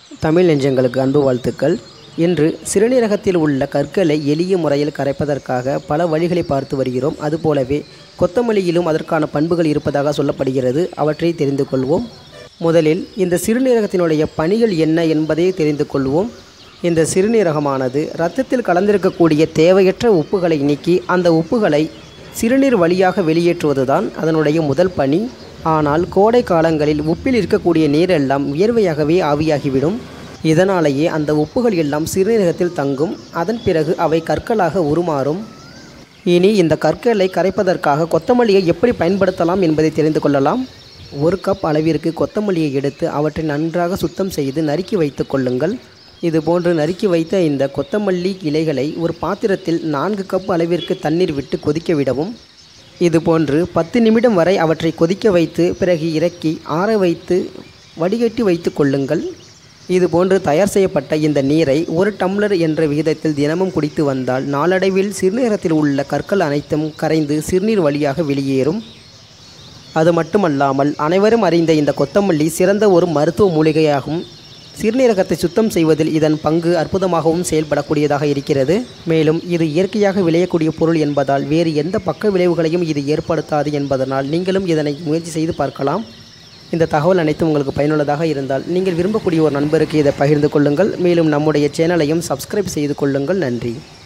தமிழ் நெஞ்சங்களுக்கு அன்பு வாழ்த்துக்கள் இன்று சிறுநீரகத்தில் உள்ள கற்களை எளிய முறையில் கரைப்பதற்காக பல வழிகளை பார்த்து வருகிறோம் அதுபோலவே கொத்தமல்லியிலும் அதற்கான பண்புகள் இருப்பதாக சொல்லப்படுகிறது அவற்றை தெரிந்து கொள்வோம் முதலில் இந்த சிறுநீரகத்தினுடைய பணிகள் என்ன என்பதை தெரிந்து கொள்வோம் இந்த சிறுநீரகமானது இரத்தத்தில் கலந்திருக்கக்கூடிய தேவையற்ற உப்புகளை நீக்கி அந்த உப்புகளை சிறுநீர் வழியாக வெளியேற்றுவதுதான் அதனுடைய முதல் பணி ஆனால் கோடை காலங்களில் உப்பில் இருக்கக்கூடிய நீரெல்லாம் வியர்வையாகவே ஆவியாகிவிடும் இதனாலேயே அந்த உப்புகள் எல்லாம் சிறுநீரகத்தில் தங்கும் அதன் பிறகு அவை கற்களாக உருமாறும் இனி இந்த கற்களை கரைப்பதற்காக கொத்தமல்லியை எப்படி பயன்படுத்தலாம் என்பதை தெரிந்து கொள்ளலாம் ஒரு கப் அளவிற்கு கொத்தமல்லியை எடுத்து அவற்றை நன்றாக சுத்தம் செய்து நறுக்கி வைத்து கொள்ளுங்கள் இதுபோன்று நறுக்கி வைத்த இந்த கொத்தமல்லி இலைகளை ஒரு பாத்திரத்தில் நான்கு கப் அளவிற்கு தண்ணீர் விட்டு கொதிக்க விடவும் இதுபோன்று பத்து நிமிடம் வரை அவற்றை கொதிக்க வைத்து பிறகு இறக்கி ஆற வைத்து வடிகட்டி வைத்து கொள்ளுங்கள் இதுபோன்று தயார் செய்யப்பட்ட இந்த நீரை ஒரு டம்ளர் என்ற விகிதத்தில் தினமும் குடித்து வந்தால் நாளடைவில் சிறுநீரகத்தில் உள்ள கற்கள் அனைத்தும் கரைந்து சிறுநீர் வழியாக வெளியேறும் அது மட்டுமல்லாமல் அனைவரும் அறிந்த இந்த கொத்தமல்லி சிறந்த ஒரு மருத்துவ மூலிகையாகும் சிறுநீரகத்தை சுத்தம் செய்வதில் இதன் பங்கு அற்புதமாகவும் செயல்படக்கூடியதாக இருக்கிறது மேலும் இது இயற்கையாக விளையக்கூடிய பொருள் என்பதால் வேறு எந்த பக்க விளைவுகளையும் இது ஏற்படுத்தாது என்பதனால் நீங்களும் இதனை முயற்சி செய்து பார்க்கலாம் இந்த தகவல் அனைத்தும் உங்களுக்கு பயனுள்ளதாக இருந்தால் நீங்கள் விரும்பக்கூடிய ஒரு நண்பருக்கு இதை பகிர்ந்து கொள்ளுங்கள் மேலும் நம்முடைய சேனலையும் சப்ஸ்கிரைப் செய்து கொள்ளுங்கள் நன்றி